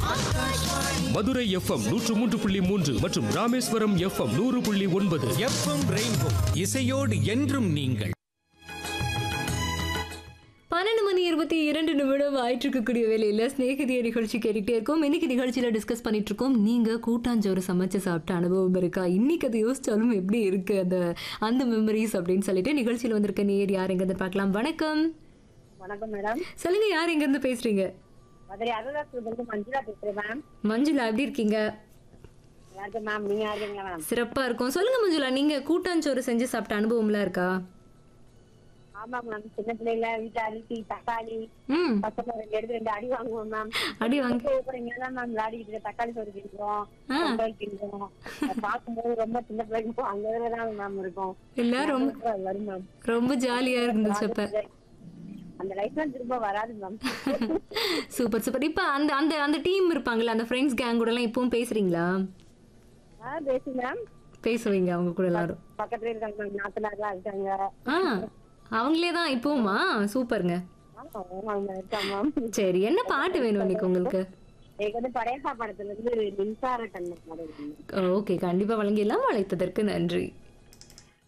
Madurai FM நூற்று மூன்று புள்ளி மூன்று மற்றும் ராமேஸ்வரம் எஃப்எம் நூறு புள்ளி ஒன்பது எஃப்எம் ரெயின்போ இசையோடு என்றும் நீங்கள் பன்னெண்டு மணி இருபத்தி இரண்டு நிமிடம் ஆயிட்டு இருக்கக்கூடிய வேலையில் ஸ்நேகிதிய நிகழ்ச்சி கேட்டுகிட்டே இருக்கோம் இன்னைக்கு நிகழ்ச்சியில் டிஸ்கஸ் பண்ணிட்டு இருக்கோம் நீங்கள் கூட்டாஞ்சோறு சமைச்சு சாப்பிட்ட அனுபவம் இருக்கா இன்னைக்கு அதை யோசிச்சாலும் எப்படி இருக்கு அந்த அந்த மெமரிஸ் அப்படின்னு சொல்லிட்டு நிகழ்ச்சியில் வந்திருக்க நேர் யார் எங்கேருந்து பார்க்கலாம் வணக்கம் வணக்கம் மேடம் சொல்லுங்க யார் எங்கேருந்து பேசுறீங்க மதுரை அருளாசிலிருந்து மஞ்சுளா பேசுறேன் மேம் மஞ்சுளா எப்படி இருக்கீங்க நல்லா இருக்கேன் மேம் நீங்க நல்லா இருக்கீங்களா மேம் சிறப்பா இருக்கும் சொல்லுங்க மஞ்சுளா நீங்க கூட்டாஞ்சோறு செஞ்சு சாப்பிட்ட அனுபவம்லாம் இருக்கா ஆமா மேம் சின்ன பிள்ளைல வீட்டுல அரிசி தக்காளி ம் பசங்க ரெண்டு எடுத்து ரெண்டு அடி வாங்குவோம் மேம் அடி வாங்கி இங்கதான் மேம் விளையாடிட்டு இருக்க தக்காளி சோறு கிண்டுவோம் ஆ. பொங்கல் கிண்டுவோம் அதை பார்க்கும்போது ரொம்ப சின்ன பிள்ளைங்க அங்க தான் மேம் இருக்கும் எல்லாரும் ரொம்ப வரும் மேம் ரொம்ப ஜாலியா இருந்துச்சு அப்ப அந்த லைஃப்லாம் திரும்ப வராது மேம் சூப்பர் சூப்பர் இப்போ அந்த அந்த அந்த டீம் இருப்பாங்கல்ல அந்த ஃப்ரெண்ட்ஸ் கேங் கூட எல்லாம் இப்பவும் பேசுறீங்களா ஆ பேசு மேம் பேசுவீங்க அவங்க கூட எல்லாரும் பக்கத்துல இருக்காங்க மேம் நாத்தனார்லாம் இருக்காங்க ஆ அவங்களே தான் இப்போவுமா சூப்பருங்க ஆமா ஆமாங்க இருக்காங்க மேம் சரி என்ன பாட்டு வேணும் இன்னைக்கு உங்களுக்கு எனக்கு வந்து படையப்பா படத்துல இருந்து மின்சார கண்ணு மாதிரி ஓகே கண்டிப்பா வழங்கிடலாம் அழைத்ததற்கு நன்றி